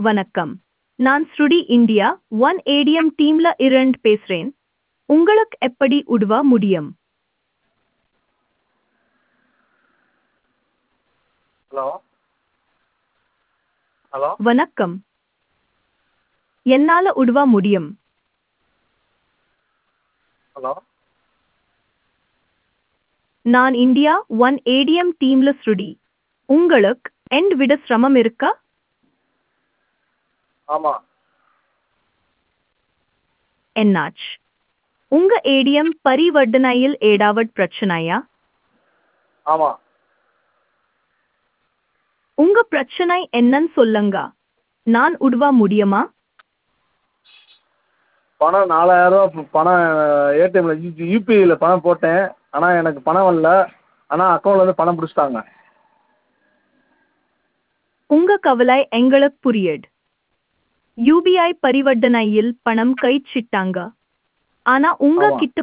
வணக்கம் நான் ஸ்ருடி இந்தியா ஒன் ஏடிஎம் டீம்ல இருந்து பேசுறேன் உங்களுக்கு எப்படி உதவ முடியும் ஹலோ ஹலோ வணக்கம் என்னால உதவ முடியும் ஹலோ நான் இந்தியா ஒன் ஏடிஎம் டீம்ல ஸ்ருடி உங்களுக்கு எண்ட் விட சிரமம் இருக்கா ஆமாம் என்னாச்சு உங்க ஏடிஎம் பரிவர்த்தனையில் ஏடாவட் பிரச்சனையா ஆமாம் உங்க பிரச்சனை என்னன்னு சொல்லுங்க நான் உதவ முடியுமா பணம் நாலாயிரரூவா ப- பணம் ஏடிஎம்மில் யூபிஐயில் பணம் போட்டேன் ஆனால் எனக்கு பணம் வரல ஆனால் அக்கௌண்ட்லேருந்து பணம் பிடிச்சிட்டாங்க உங்க கவலை எங்களுக்கு புரியுது யூபிஐ பரிவர்த்தனையில் பணம் கைச்சிட்டாங்க ஆனா உங்க ஆமா. கிட்ட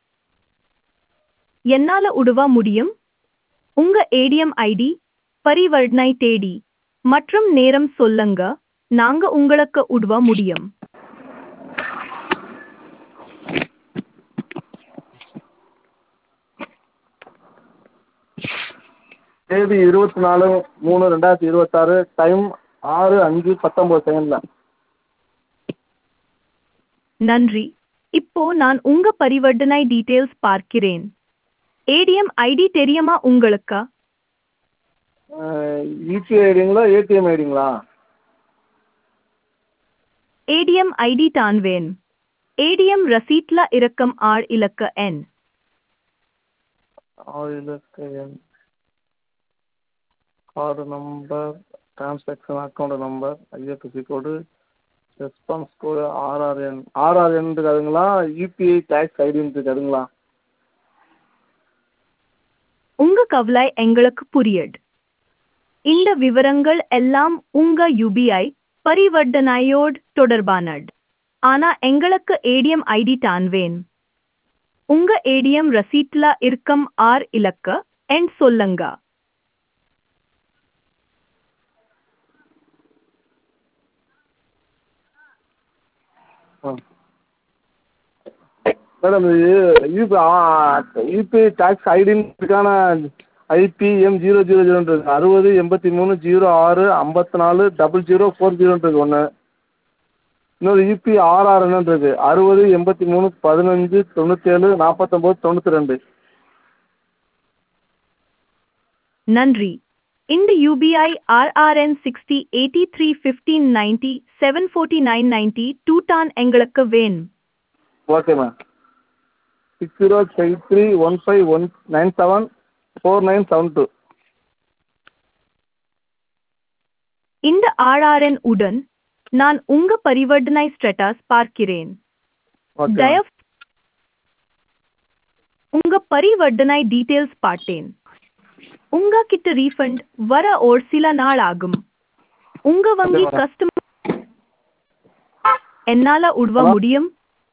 என்னால உதவ முடியும் உங்க ஏடிஎம் ஐடி பரிவர்த்தனை தேடி மற்றும் நேரம் சொல்லுங்க நாங்க உங்களுக்கு உதவ முடியும் தேதி இருபத்தி நாலு மூணு ரெண்டாயிரத்தி இருபத்தாறு டைம் ஆறு அஞ்சு பத்தொம்போது செகண்டில் நன்றி இப்போ நான் உங்க பரிவர்த்தனை டீடைல்ஸ் பார்க்கிறேன் ஏடிஎம் ஐடி தெரியுமா உங்களுக்கு யூபிஐ ஐடிங்களா ஏடிஎம் ஐடிங்களா ஏடிஎம் ஐடி தான் வேணும் ஏடிஎம் ரசீட்ல இறக்கம் ஆர் இலக்க எண் ஆறு இலக்க எண் card number transaction account number IFSC code response code RRN RRN இருக்காதுங்களா யூபிஐ டேக்ஸ் ஐடின்னு இருக்காதுங்களா உங்க கவலை எங்களுக்கு புரியுது இந்த விவரங்கள் எல்லாம் உங்க யூபிஐ பரிவர்த்தனையோடு தொடர்பானது ஆனா எங்களுக்கு ஏடிஎம் ஐடி தான் வேணும் உங்க ஏடிஎம் ரசீட்ல இருக்கும் ஆர் இலக்க எண் சொல்லுங்க மேடம் இது யூபி யூபிஐ டேக்ஸ் ஐடின்னுக்கான ஐபிஎம் ஜீரோ ஜீரோ ஜீரோன்றது அறுபது எண்பத்தி மூணு ஜீரோ ஆறு ஐம்பத்தி நாலு டபுள் ஜீரோ ஃபோர் ஜீரோன்றது ஒன்று இன்னொரு யூபி ஆர்ஆர்என்ன்றது அறுபது எண்பத்தி மூணு பதினஞ்சு தொண்ணூற்றேழு நாற்பத்தொம்போது தொண்ணூற்றி ரெண்டு நன்றி இந்த UPI RRN sixty eighty three fifteen ninety seven forty nine ninety two டான் எங்களுக்கு வேணும் okay ma'am six zero five three one five one nine seven four nine seven two இந்த ஆர்ஆர்என் உடன் நான் உங்க பரிவர்த்தனை ஸ்டேட்டஸ் பார்க்கிறேன் ஓகே தயவு உங்க பரிவர்த்தனை டீடைல்ஸ் பார்த்தேன் உங்க கிட்ட ரீஃபண்ட் வர ஒரு சில நாள் ஆகும் உங்க வங்கி madam. கஸ்டமர் என்னால உதவ Hello? முடியும்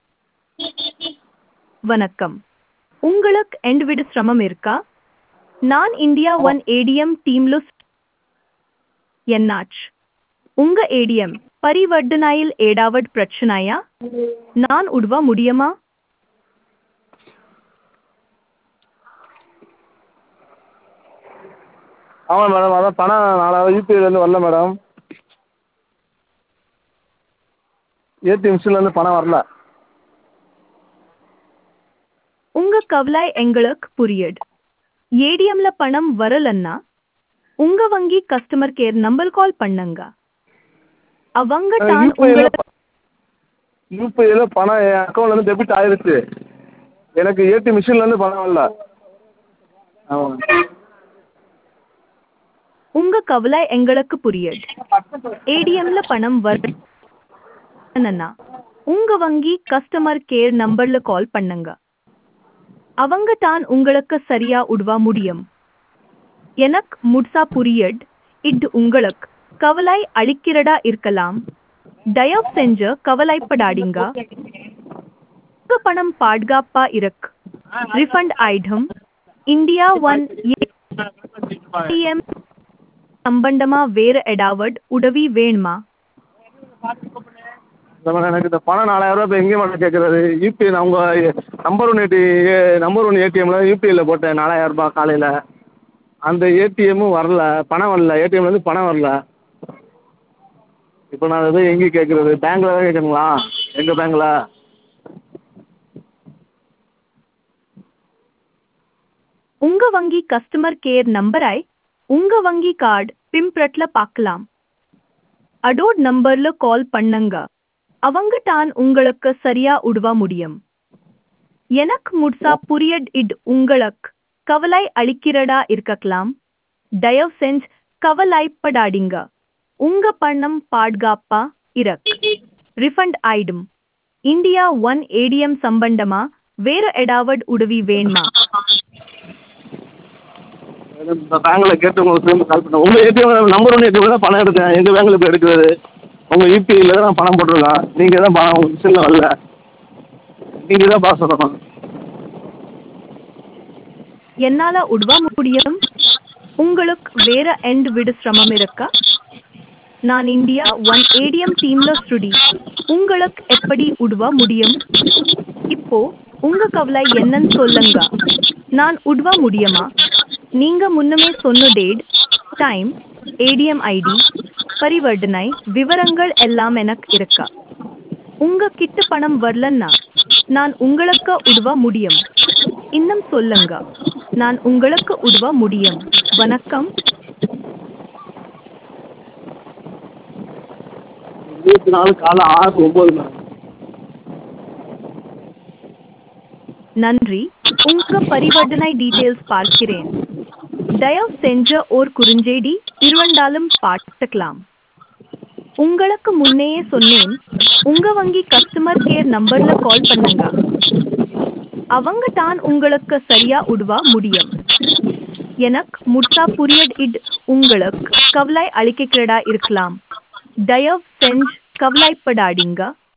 வணக்கம் உங்களுக்கு எண்ட் விட சிரமம் இருக்கா நான் இந்தியா ஒன் ஏடிஎம் டீம்ல என்னாச்சு உங்க ஏடிஎம் பரிவர்த்தனையில் ஏடாவட் பிரச்சனையா நான் உதவ முடியுமா ஆமாம் மேடம் அதான் பணம் நாலாவது யூபிஐலேருந்து வரல மேடம் ஏடிஎம் மிஷின்லேருந்து பணம் வரல உங்க கவலை எங்களுக்கு புரியுது ஏடிஎம்ல பணம் வரலன்னா உங்க வங்கி கஸ்டமர் கேர் நம்பர் கால் பண்ணுங்க அவங்க தான் யூபிஐயில் உங்களுக்கு யூபிஐயில் பணம் என் அக்கௌண்ட்லேருந்து டெபிட் ஆயிருச்சு எனக்கு ஏடிஎம் மிஷின்லேருந்து பணம் வரல ஆமாம் உங்க கவலை எங்களுக்கு புரியுது ஏடிஎம்ல பணம் வரலன்னா உங்க வங்கி கஸ்டமர் கேர் நம்பர்ல கால் பண்ணுங்க அவங்க தான் உங்களுக்கு சரியா உதவ முடியும் எனக்கு முட்சா புரியுது இது உங்களுக்கு கவலை அளிக்கிறதா இருக்கலாம் தயவு செஞ்சு கவலைப்படாதீங்க உங்க பணம் பாதுகாப்பா இருக்கு refund item India one ATM சம்பந்தமா வேற ஏதாவது உதவி வேணுமா இந்த மாதிரி எனக்கு இந்த பணம் நாலாயிரரூவா இப்போ எங்கே மேடம் கேட்குறது யூபிஐ நான் உங்கள் number one AT number one ஏடிஎம்மில் யூபிஐயில் போட்டேன் நாலாயிரரூபா காலையில் அந்த ஏடிஎம்மும் வரல பணம் வரல ஏடிஎம்லேருந்து பணம் வரல இப்போ நான் அதை போய் எங்கே கேட்குறது பேங்க்கில் தான் கேட்கணுங்களா எங்கள் பேங்க்கில் உங்க வங்கி கஸ்டமர் கேர் நம்பரை உங்க வங்கி கார்டு பிம்பரட்ல பார்க்கலாம் அடோட் நம்பர்ல கால் பண்ணுங்க அவங்க தான் உங்களுக்கு சரியா உதவ முடியும் எனக்கு முட்சா புரியட் இட் உங்களுக்கு கவலை அளிக்கிறதா இருக்கலாம் தயவு செஞ்சு கவலைப்படாதீங்க உங்க பணம் பாதுகாப்பா இருக்கு ரிஃபண்ட் ஆயிடும் இந்தியா ஒன் ஏடிஎம் சம்பந்தமா வேற ஏதாவது உதவி வேணுமா இந்த பேங்க்கில் கேட்டு உங்களுக்கு திரும்ப கால் பண்ணேன் உங்கள் ஏடிஎம் நம்பர் ஒன் ஏடிஎம்மில் தான் பணம் எடுத்தேன் எங்கள் பேங்க்கில் இப்போ எடுக்கிறது உங்கள் யூபிஐயில் தான் நான் பணம் போட்டிருக்கேன் நீங்கள் தான் பணம் உங்கள் மிஷினில் வரல நீங்கள் தான் பார்க்க சொல்லணும் என்னால உதவ முடியும் உங்களுக்கு வேற எண்ட் விடு சிரமம் இருக்கா நான் இந்தியா ஒன் ஏடிஎம் டீம்ல ஸ்டுடி உங்களுக்கு எப்படி உதவ முடியும் இப்போ உங்க கவலை என்னன்னு சொல்லுங்க நான் உதவ முடியுமா நீங்க முன்னமே சொன்ன டேட் டைம் ஏடிஎம் ஐடி பரிவர்த்தனை விவரங்கள் எல்லாம் எனக்கு இருக்கா உங்க கிட்ட பணம் வரலன்னா நான் உங்களுக்கு உதவ முடியும் இன்னும் சொல்லுங்க நான் உங்களுக்கு உதவ முடியும் வணக்கம் இருபத்தி நாலு காலை ஆறு ஒம்பது மேடம் நன்றி உங்க பரிவர்த்தனை டீடைல்ஸ் பார்க்கிறேன் தயவு செஞ்ச ஓர் குறுஞ்செய்தி இருவண்டாலும் பார்த்துக்கலாம் உங்களுக்கு முன்னையே சொன்னேன் உங்க வங்கி கஸ்டமர் கேர் நம்பர்ல கால் பண்ணுங்க அவங்க தான் உங்களுக்கு சரியா உதவ முடியும் எனக்கு முட்டா புரியட் இட் உங்களுக்கு கவலை அளிக்கிறதா இருக்கலாம் தயவு செஞ்சு கவலைப்படாதீங்க